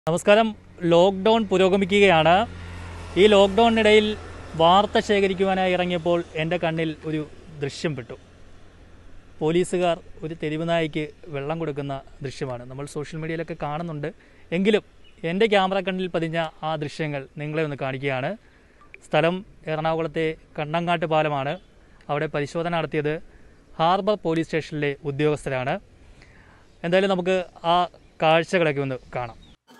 നമസ്കാരം ലോക്ക്ഡൗൺ പുരോഗമിക്കുകയാണ് ഈ ലോക്ക്ഡൗണിനിടയിൽ വാർത്ത ശേഖരിക്കുവാനായി ഇറങ്ങിയപ്പോൾ എൻ്റെ കണ്ണിൽ ഒരു ദൃശ്യം പെട്ടു പോലീസുകാർ ഒരു തെരുവ് നായ്ക്ക് വെള്ളം കൊടുക്കുന്ന ദൃശ്യമാണ് നമ്മൾ സോഷ്യൽ മീഡിയയിലൊക്കെ കാണുന്നുണ്ട് എങ്കിലും എൻ്റെ ക്യാമറ കണ്ണിൽ പതിഞ്ഞ ആ ദൃശ്യങ്ങൾ നിങ്ങളെ ഒന്ന് കാണിക്കുകയാണ് സ്ഥലം എറണാകുളത്തെ കണ്ണങ്ങാട്ട് പാലമാണ് അവിടെ പരിശോധന നടത്തിയത് ഹാർബർ പോലീസ് സ്റ്റേഷനിലെ ഉദ്യോഗസ്ഥരാണ് എന്തായാലും നമുക്ക് ആ കാഴ്ചകളൊക്കെ ഒന്ന് കാണാം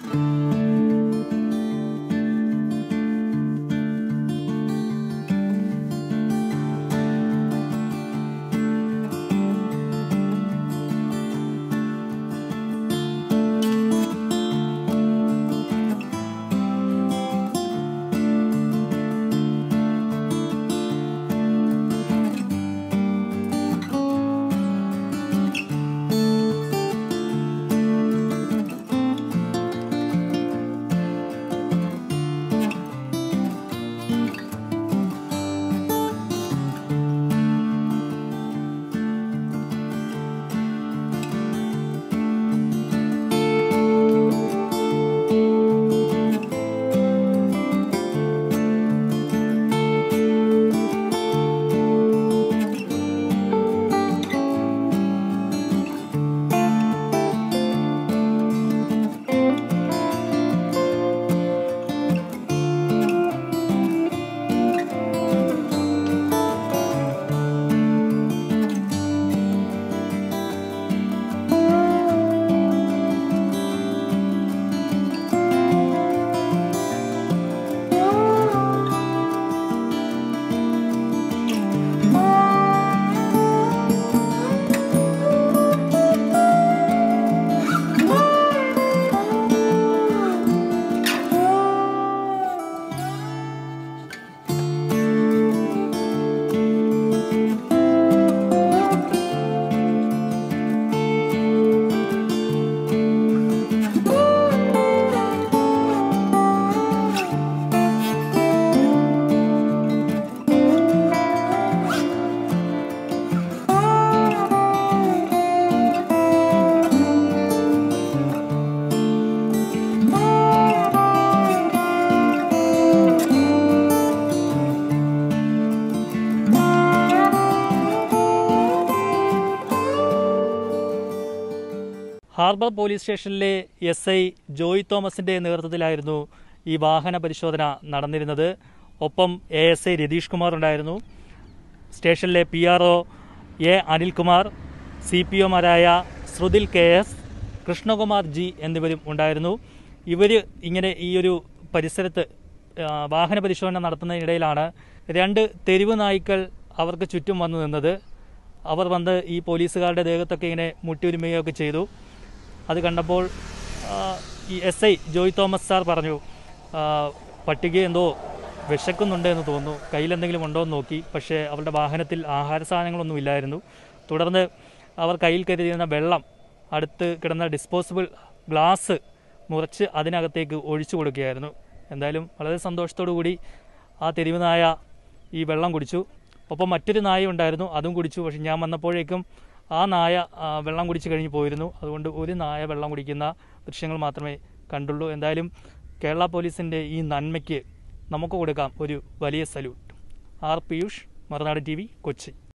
ഹാർബർ പോലീസ് സ്റ്റേഷനിലെ എസ് ഐ ജോയ് തോമസിന്റെ നേതൃത്വത്തിലായിരുന്നു ഈ വാഹന പരിശോധന നടന്നിരുന്നത് ഒപ്പം A S I Ratheesh Kumar ഉണ്ടായിരുന്നു സ്റ്റേഷനിലെ P R O A Anilkumar C P ഒമാരായ Shruthil K S Krishnakumar G എന്നിവരും ഉണ്ടായിരുന്നു ഇവർ ഇങ്ങനെ ഈ ഒരു പരിസരത്ത് ആ, വാഹന പരിശോധന നടത്തുന്നതിനിടയിലാണ് രണ്ട് തെരുവ് നായ്ക്കൾ അവർക്ക് ചുറ്റും വന്നു നിന്നത് അവർ വന്ന് ഈ പോലീസുകാരുടെ ദേഹത്തൊക്കെ ഇങ്ങനെ മുട്ടിയുരുമയൊക്കെ ചെയ്തു അത് കണ്ടപ്പോൾ ആ, ഈ S I Joy Thomas sir പറഞ്ഞു ആ, പട്ടിക എന്തോ വിശക്കുന്നുണ്ട് എന്ന് തോന്നുന്നു കയ്യിൽ എന്തെങ്കിലും ഉണ്ടോ എന്ന് നോക്കി പക്ഷേ അവരുടെ വാഹനത്തിൽ ആഹാര സാധനങ്ങളൊന്നും ഇല്ലായിരുന്നു തുടർന്ന് അവർ കയ്യിൽ കരുതിയിരുന്ന വെള്ളം അടുത്ത് കിടന്ന ഡിസ്പോസിബിൾ ഗ്ലാസ് മുറിച്ച് അതിനകത്തേക്ക് ഒഴിച്ചു കൊടുക്കുകയായിരുന്നു എന്തായാലും വളരെ സന്തോഷത്തോടു കൂടി ആ തെരുവ് നായ ഈ വെള്ളം കുടിച്ചു ഒപ്പം മറ്റൊരു നായ ഉണ്ടായിരുന്നു അതും കുടിച്ചു പക്ഷെ ഞാൻ വന്നപ്പോഴേക്കും ആ നായ ആ, വെള്ളം കുടിച്ച് കഴിഞ്ഞ് പോയിരുന്നു അതുകൊണ്ട് ഒരു നായ വെള്ളം കുടിക്കുന്ന ദൃശ്യങ്ങൾ മാത്രമേ കണ്ടുള്ളൂ എന്തായാലും കേരള പോലീസിൻ്റെ ഈ നന്മയ്ക്ക് നമുക്ക് കൊടുക്കാം ഒരു വലിയ salute R Piyush Marunadu T V Kochi